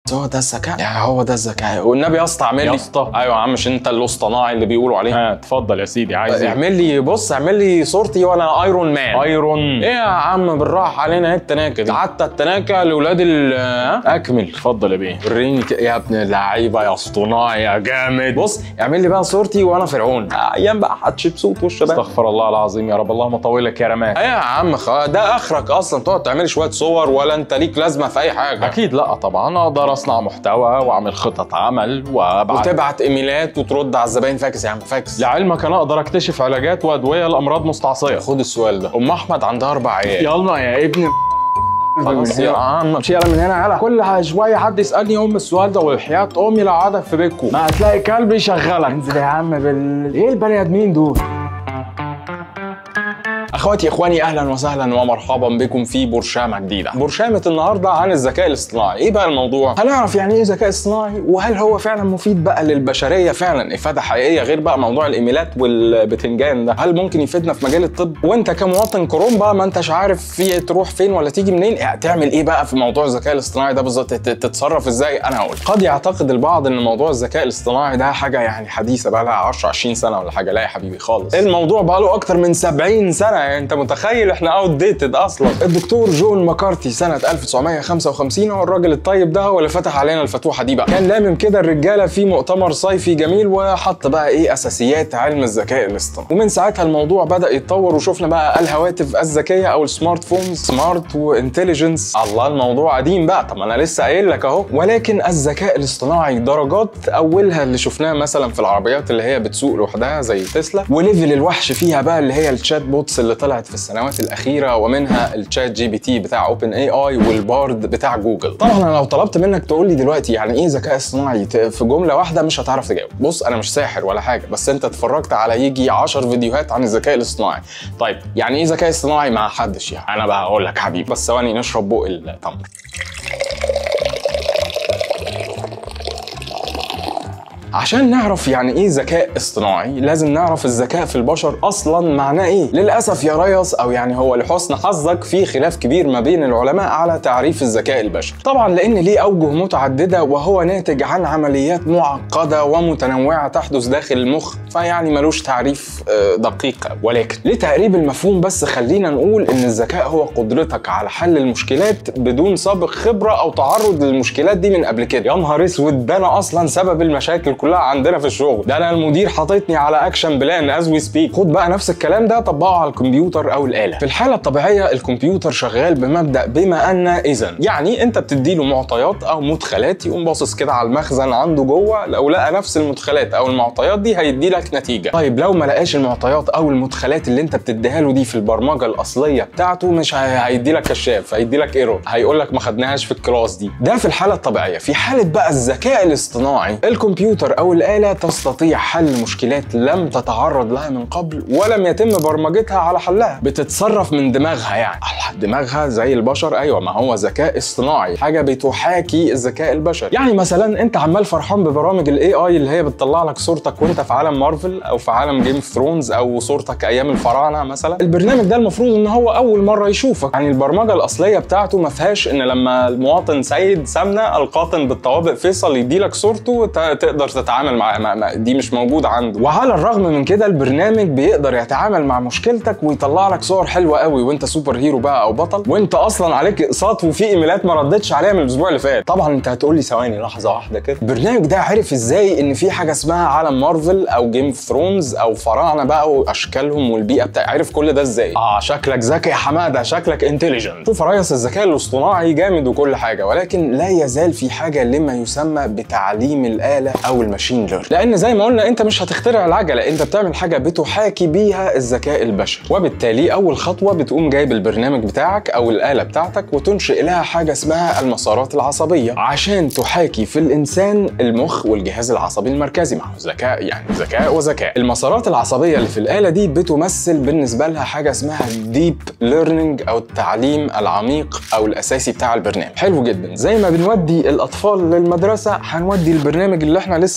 هو ده الذكاء يعني هو ده الذكاء والنبي يا اسطى اعمل لي يا اسطى. ايوه يا عم مش انت الاصطناعي اللي بيقولوا عليه ها اتفضل يا سيدي عايز ايه اعمل لي بص اعمل لي صورتي وانا ايرون مان ايرون ايه يا عم بالراحه علينا ايه التناكه دي حتى التناكه لاولاد ال ها؟ اكمل اتفضل يا بيه وريني ك- يا ابن اللعيبه يا اسطناعي يا جامد بص اعمل لي بقى صورتي وانا فرعون ايام بقى حتشبسوت والشباب استغفر الله العظيم يا رب اللهم طولك يا رماك ايه يا عم خ... ده اخرك اصلا تقعد تعمل شويه صور ولا انت ليك لازمه في اي حاجه اكيد لا طبعا اقدر اصنع محتوى واعمل خطط عمل وابعت وتبعت ايميلات وترد على الزباين فاكس يا عم فاكس لعلمك انا اقدر اكتشف علاجات وادويه لامراض مستعصيه خد السؤال ده ام احمد عندها اربع عيال يلا يا ابني خلاص يا عم مش يلا من هنا يلا كل شويه حد يسالني ام السؤال ده وحياه امي لا قعدت في بيتكم ما هتلاقي كلب يشغلك انزل يا عم بال ايه البني ادمين دول اخواتي اخواني اهلا وسهلا ومرحبا بكم في برشامه جديده برشامه النهارده عن الذكاء الاصطناعي ايه بقى الموضوع هنعرف يعني ايه ذكاء اصطناعي وهل هو فعلا مفيد بقى للبشريه فعلا افاده حقيقيه غير بقى موضوع الايميلات والبتنجان ده هل ممكن يفيدنا في مجال الطب وانت كمواطن كرومبا ما انتش عارف في تروح فين ولا تيجي منين تعمل ايه بقى في موضوع الذكاء الاصطناعي ده بالظبط تت- تتصرف ازاي انا هقول قد يعتقد البعض ان موضوع الذكاء الاصطناعي ده حاجه يعني حديثه بقى لها 10 20 سنه ولا حاجه لا يا حبيبي خالص الموضوع بقى له اكتر من 70 سنه يعني انت متخيل احنا اوت ديتد اصلا الدكتور جون ماكارتي سنه 1955 هو الراجل الطيب ده هو اللي فتح علينا الفتوحه دي بقى كان لامم كده الرجاله في مؤتمر صيفي جميل وحط بقى ايه اساسيات علم الذكاء الاصطناعي ومن ساعتها الموضوع بدا يتطور وشفنا بقى الهواتف الذكيه او السمارت فونز سمارت وانتليجنس الله الموضوع قديم بقى طب ما انا لسه قايل لك اهو ولكن الذكاء الاصطناعي درجات اولها اللي شفناها مثلا في العربيات اللي هي بتسوق لوحدها زي تسلا وليفل الوحش فيها بقى اللي هي الشات بوتس اللي طلعت في السنوات الاخيره ومنها الشات جي بي تي بتاع اوبن اي اي والبارد بتاع جوجل طبعا انا لو طلبت منك تقول لي دلوقتي يعني ايه ذكاء اصطناعي ت- في جمله واحده مش هتعرف تجاوب بص انا مش ساحر ولا حاجه بس انت اتفرجت على يجي 10 فيديوهات عن الذكاء الاصطناعي طيب يعني ايه ذكاء اصطناعي ما حدش يعني انا بقى هقول لك حبيبي بس ثواني نشرب بق التمر عشان نعرف يعني ايه ذكاء اصطناعي لازم نعرف الذكاء في البشر اصلا معناه ايه للاسف يا ريس او يعني هو لحسن حظك في خلاف كبير ما بين العلماء على تعريف الذكاء البشري طبعا لان ليه اوجه متعدده وهو ناتج عن عمليات معقده ومتنوعه تحدث داخل المخ فيعني ملوش تعريف آه، دقيق ولكن لتقريب المفهوم بس خلينا نقول ان الذكاء هو قدرتك على حل المشكلات بدون سابق خبره او تعرض للمشكلات دي من قبل كده يا نهار اسود ده انا اصلا سبب المشاكل كلها عندنا في الشغل ده انا المدير حاططني على اكشن بلان از وي سبيك خد بقى نفس الكلام ده طبقه على الكمبيوتر او الاله في الحاله الطبيعيه الكمبيوتر شغال بمبدا بما ان اذا يعني انت بتديله معطيات او مدخلات يقوم باصص كده على المخزن عنده جوه لو لقى نفس المدخلات او المعطيات دي هيدي لك نتيجه طيب لو ما لقاش المعطيات او المدخلات اللي انت بتديها له دي في البرمجه الاصليه بتاعته مش هي- هيدي لك كشاف هيدي لك ايرور هيقول لك ما خدناهاش في الكلاس دي ده في الحاله الطبيعيه في حاله بقى الذكاء الاصطناعي الكمبيوتر او الاله تستطيع حل مشكلات لم تتعرض لها من قبل ولم يتم برمجتها على حلها بتتصرف من دماغها يعني الله، دماغها زي البشر ايوه ما هو ذكاء اصطناعي حاجه بتحاكي الذكاء البشري يعني مثلا انت عمال فرحان ببرامج الاي اي اللي هي بتطلع لك صورتك وانت في عالم مارفل او في عالم جيم اوف ثرونز او صورتك ايام الفراعنه مثلا البرنامج ده المفروض ان هو اول مره يشوفك يعني البرمجه الاصليه بتاعته ما فيهاش ان لما المواطن سيد سمنه القاطن بالطوابق فيصل يدي لك صورته ت- تقدر تتعامل معاه ما- ما- دي مش موجوده عنده وعلى الرغم من كده البرنامج بيقدر يتعامل مع مشكلتك ويطلع لك صور حلوه قوي وانت سوبر هيرو بقى او بطل وانت اصلا عليك اقساط وفي ايميلات ما ردتش عليها من الاسبوع اللي فات طبعا انت هتقول لي ثواني لحظه واحده كده البرنامج ده عرف ازاي ان في حاجه اسمها عالم مارفل او جيم اوف ثرونز او فراعنه بقى واشكالهم والبيئه بتاع عرف كل ده ازاي اه شكلك ذكي يا حماده شكلك انتليجنت شوف يا ريس الذكاء الاصطناعي جامد وكل حاجه ولكن لا يزال في حاجه لما يسمى بتعليم الاله او الماشين ليرن لان زي ما قلنا انت مش هتخترع العجله انت بتعمل حاجه بتحاكي بيها الذكاء البشري وبالتالي اول خطوه بتقوم جايب البرنامج بتاعك او الاله بتاعتك وتنشئ لها حاجه اسمها المسارات العصبيه عشان تحاكي في الانسان المخ والجهاز العصبي المركزي ما هو ذكاء يعني ذكاء وذكاء المسارات العصبيه اللي في الاله دي بتمثل بالنسبه لها حاجه اسمها الديب ليرنينج او التعليم العميق او الاساسي بتاع البرنامج حلو جدا زي ما بنودي الاطفال للمدرسه هنودي البرنامج اللي احنا لسه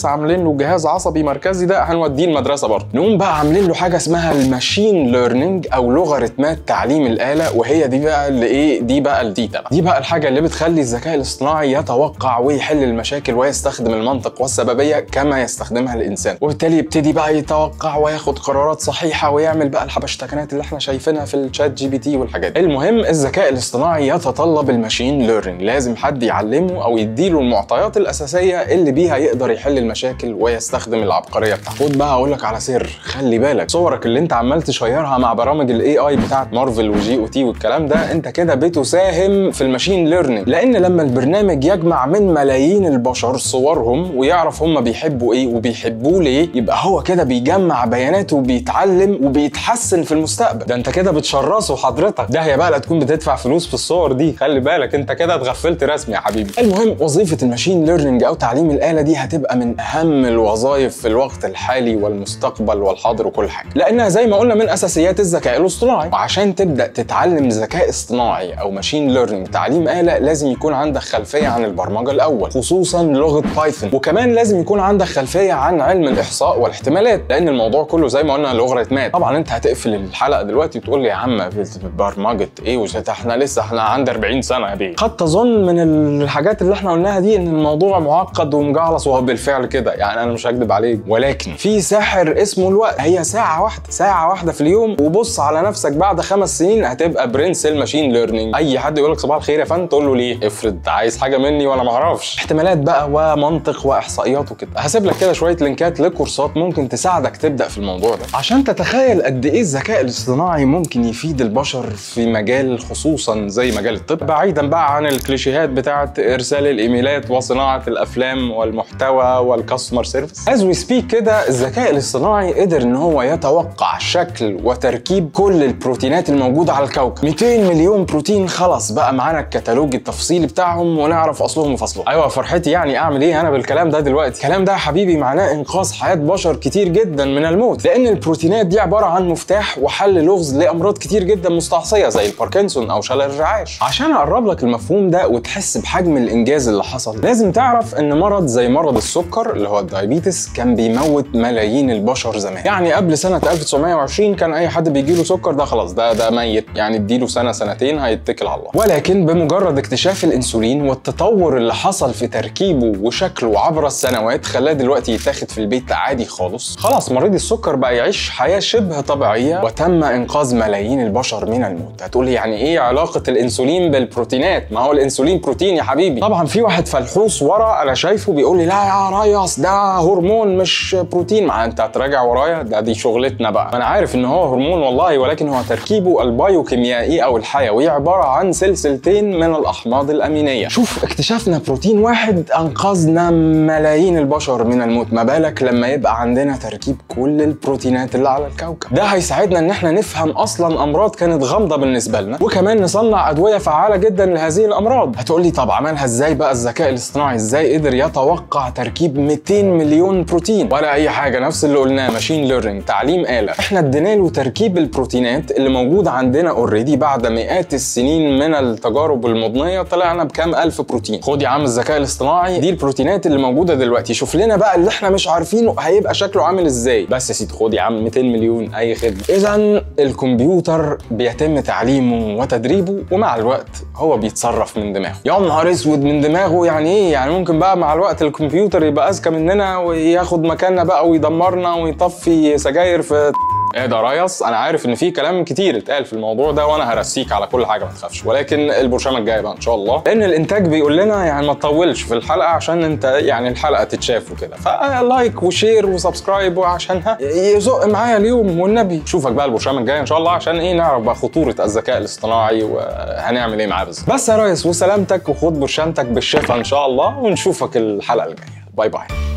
لسه عاملين له جهاز عصبي مركزي ده هنوديه المدرسه برضه نقوم بقى عاملين له حاجه اسمها الماشين ليرنينج او لوغاريتمات تعليم الاله وهي دي بقى اللي ايه دي بقى الديتا بقى. دي بقى الحاجه اللي بتخلي الذكاء الاصطناعي يتوقع ويحل المشاكل ويستخدم المنطق والسببيه كما يستخدمها الانسان وبالتالي يبتدي بقى يتوقع وياخد قرارات صحيحه ويعمل بقى الحبشتكنات اللي احنا شايفينها في الشات جي بي تي والحاجات دي المهم الذكاء الاصطناعي يتطلب الماشين ليرنينج لازم حد يعلمه او يديله المعطيات الاساسيه اللي بيها يقدر يحل المشاكل ويستخدم العبقريه بتاعته خد بقى اقول لك على سر خلي بالك صورك اللي انت عمال تشيرها مع برامج الاي اي بتاعت مارفل وجي او تي والكلام ده انت كده بتساهم في الماشين ليرنينج لان لما البرنامج يجمع من ملايين البشر صورهم ويعرف هم بيحبوا ايه وبيحبوه ليه يبقى هو كده بيجمع بيانات وبيتعلم وبيتحسن في المستقبل ده انت كده بتشرسه حضرتك ده هي بقى لا تكون بتدفع فلوس في الصور دي خلي بالك انت كده اتغفلت رسمي يا حبيبي المهم وظيفه الماشين ليرنينج او تعليم الاله دي هتبقى من اهم الوظائف في الوقت الحالي والمستقبل والحاضر وكل حاجه لانها زي ما قلنا من اساسيات الذكاء الاصطناعي وعشان تبدا تتعلم ذكاء اصطناعي او ماشين ليرنينج تعليم اله لازم يكون عندك خلفيه عن البرمجه الاول خصوصا لغه بايثون وكمان لازم يكون عندك خلفيه عن علم الاحصاء والاحتمالات لان الموضوع كله زي ما قلنا لوغاريتمات طبعا انت هتقفل الحلقه دلوقتي وتقول لي يا عم برمجه ايه وشت احنا لسه احنا عندي 40 سنه يا بيه قد تظن من الحاجات اللي احنا قلناها دي ان الموضوع معقد ومجعلص وهو بالفعل كده يعني انا مش هكدب عليك ولكن في ساحر اسمه الوقت هي ساعه واحده ساعه واحده في اليوم وبص على نفسك بعد خمس سنين هتبقى برنس الماشين ليرنينج اي حد يقول لك صباح الخير يا فندم تقول له ليه افرض عايز حاجه مني وانا ما اعرفش احتمالات بقى ومنطق واحصائيات وكده هسيب لك كده شويه لينكات لكورسات ممكن تساعدك تبدا في الموضوع ده عشان تتخيل قد ايه الذكاء الاصطناعي ممكن يفيد البشر في مجال خصوصا زي مجال الطب بعيدا بقى عن الكليشيهات بتاعه ارسال الايميلات وصناعه الافلام والمحتوى والكاستمر سيرفيس از وي سبيك كده الذكاء الاصطناعي قدر ان هو يتوقع شكل وتركيب كل البروتينات الموجوده على الكوكب 200 مليون بروتين خلاص بقى معانا الكتالوج التفصيلي بتاعهم ونعرف اصلهم وفصلهم ايوه فرحتي يعني اعمل ايه انا بالكلام ده دلوقتي الكلام ده يا حبيبي معناه انقاذ حياه بشر كتير جدا من الموت لان البروتينات دي عباره عن مفتاح وحل لغز لامراض كتير جدا مستعصيه زي الباركنسون او شلل الرعاش عشان اقرب لك المفهوم ده وتحس بحجم الانجاز اللي حصل لازم تعرف ان مرض زي مرض السكر اللي هو الدايابيتس كان بيموت ملايين البشر زمان يعني قبل سنه 1920 كان اي حد بيجي له سكر ده خلاص ده ده ميت يعني اديله سنه سنتين هيتكل على الله ولكن بمجرد اكتشاف الانسولين والتطور اللي حصل في تركيبه وشكله عبر السنوات خلاه دلوقتي يتاخد في البيت عادي خالص خلاص مريض السكر بقى يعيش حياه شبه طبيعيه وتم انقاذ ملايين البشر من الموت هتقولي يعني ايه علاقه الانسولين بالبروتينات ما هو الانسولين بروتين يا حبيبي طبعا في واحد فلحوص ورا انا شايفه بيقول لي لا يا ريس ده هرمون مش بروتين ما انت هتراجع ورايا ده دي شغلتنا بقى انا عارف ان هو هرمون والله ولكن هو تركيبه البايوكيميائي او الحيوي عباره عن سلسلتين من الاحماض الامينيه شوف اكتشافنا بروتين واحد انقذنا ملايين البشر من الموت ما بالك لما يبقى عندنا تركيب كل البروتينات اللي على الكوكب ده هيساعدنا ان احنا نفهم اصلا امراض كانت غامضه بالنسبه لنا وكمان نصنع ادويه فعاله جدا لهذه الامراض هتقولي طب عملها ازاي بقى الذكاء الاصطناعي ازاي قدر يتوقع تركيب 200 مليون بروتين ولا اي حاجه نفس اللي قلناه ماشين ليرنينج تعليم اله احنا ادينا له تركيب البروتينات اللي موجوده عندنا اوريدي بعد مئات السنين من التجارب المضنيه طلعنا بكام الف بروتين خد يا عم الذكاء الاصطناعي دي البروتينات اللي موجوده دلوقتي شوف لنا بقى اللي احنا مش عارفينه هيبقى شكله عامل ازاي بس يا سيدي خد يا عم 200 مليون اي خدمه اذا الكمبيوتر بيتم تعليمه وتدريبه ومع الوقت هو بيتصرف من دماغه يا نهار اسود من دماغه يعني ايه يعني ممكن بقى مع الوقت الكمبيوتر يبقى اذكى مننا وياخد مكاننا بقى ويدمرنا ويطفي سجاير في ايه ده ريس انا عارف ان في كلام كتير اتقال في الموضوع ده وانا هرسيك على كل حاجه ما تخافش ولكن البرشامه الجايه بقى ان شاء الله لان الانتاج بيقول لنا يعني ما تطولش في الحلقه عشان انت يعني الحلقه تتشاف وكده فلايك وشير وسبسكرايب وعشان ها يزق معايا اليوم والنبي شوفك بقى البرشامه الجايه ان شاء الله عشان ايه نعرف بقى خطوره الذكاء الاصطناعي وهنعمل ايه معاه بالظبط بس يا ريس وسلامتك وخد برشامتك بالشفا ان شاء الله ونشوفك الحلقه الجايه باي باي